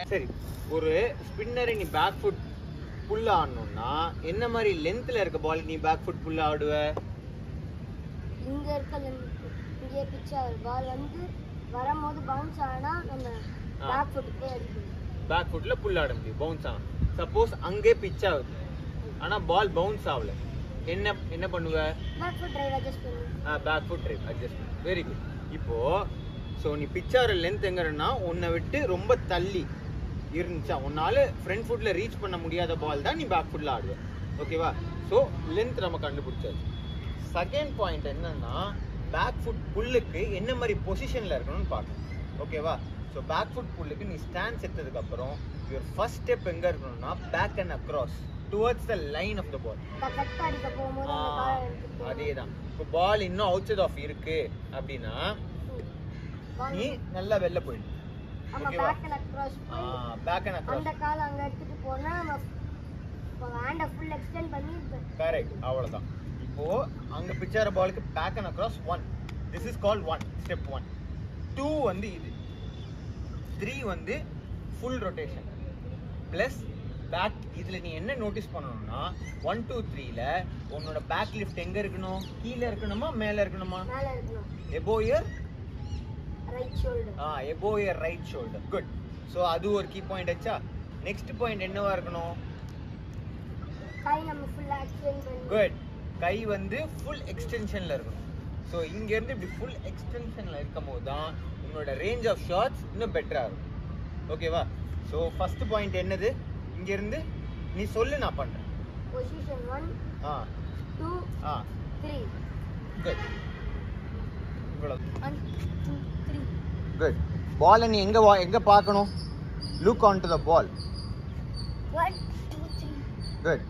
சரி ஒரு ஸ்பின்னரை நீ பேக் ஃபுட் புல் ஆடணும்னா என்ன மாதிரி லென்த்ல இருக்க பால் நீ பேக் ஃபுட் புல் ஆடுவ இங்க இருக்க length, இங்கே பிச் ஆகுது பால் வந்து வரும்போது பவுன்ஸ் ஆனா நம்ம ஆ. பேக் ஃபுட்டுக்கு அடிக்கணும் பேக் ஃபுட்ல புல் ஆட முடியும் பவுன்ஸ் ஆகும் சப்போஸ் அங்கே பிச் ஆகுது ஆனா பால் பவுன்ஸ் ஆகல என்ன என்ன பண்ணுவ பேக் ஃபுட் டிரைவ் அட்ஜஸ்ட் பண்ணி back foot drive adjustment very good இப்போ ஸோ நீ பிச்சார லென்த் எங்கன்னா உன்னை விட்டு ரொம்ப தள்ளி இருந்துச்சா உன்னால ஃப்ரண்ட் ஃபுட்ல ரீச் பண்ண முடியாத பால் தான் நீ பேக் ஃபுட்ல ஆடுவ ஓகேவா ஸோ லென்த் நம்ம கண்டுபிடிச்சாச்சு செகண்ட் பாயிண்ட் என்னன்னா பேக் ஃபுட் புல்லுக்கு என்ன மாதிரி பொசிஷன்ல இருக்கணும்னு பார்க்கணும் ஓகேவா ஸோ பேக் ஃபுட் புல்லுக்கு நீ ஸ்டாண்ட் செட்டதுக்கு அப்புறம் யுவர் ஃபர்ஸ்ட் ஸ்டெப் எங்க இருக்கணும்னா back and across towards the line of the ball cut அடிக்க போகும்போது அந்த ஆ, காலை எடுத்துட்டு அதேதான் இப்போ பால் இன்னும் அவுட் சைட் ஆஃப் இருக்கு அப்படின்னா ball நீ நல்லா வெளில போயிடு நம்ம ஓகேவா back and across back and அந்த அக்ராஸ் கால் அங்க எடுத்துட்டு போனா நம்ம ஹேண்ட ஃபுல் எக்ஸ்டெண்ட் பண்ணி கரெக்ட் அவ்வளவுதான் இப்போ அங்க பிச்சார பாலுக்கு back and across one this is கால் ஒன் ஸ்டெப் ஒன் டூ வந்து இது த்ரீ வந்து ஃபுல் ரொட்டேஷன் ப்ளஸ் பேக் இதுல நீ என்ன நோட்டீஸ் பண்ணணும்னா ஒன் டூ த்ரீல உன்னோட பேக் லிஃப்ட் எங்க இருக்கணும் கீழே இருக்கணுமா மேல இருக்கணுமா மேல இருக்கணும் elbow ear right shoulder ah elbow ear right shoulder good so அது ஒரு கீ பாயிண்ட் ஆச்சா நெக்ஸ்ட் பாயிண்ட் என்னவா இருக்கணும் கை நம்ம ஃபுல்லா எக்ஸ்டெண்ட் பண்ணி குட் கை வந்து ஃபுல் எக்ஸ்டென்ஷன்ல இருக்கணும் ஸோ இங்க இருந்து இப்படி ஃபுல் எக்ஸ்டென்ஷன்ல இருக்கும் போது தான் உன்னோட ரேஞ்ச் ஆஃப் ஷாட்ஸ் இன்னும் பெட்டரா இருக்கும் ஓகேவா ஸோ ஃபர்ஸ்ட் பாயிண்ட் என்னது இங்க இருந்து நீ சொல்லு நான் பண்றேன் position one ah two ah three good இவ்வளவு ஒன் டூ த்ரீ குட் பாலை நீ எங்க வா- எங்க பார்க்கணும் look on to the ball one two three good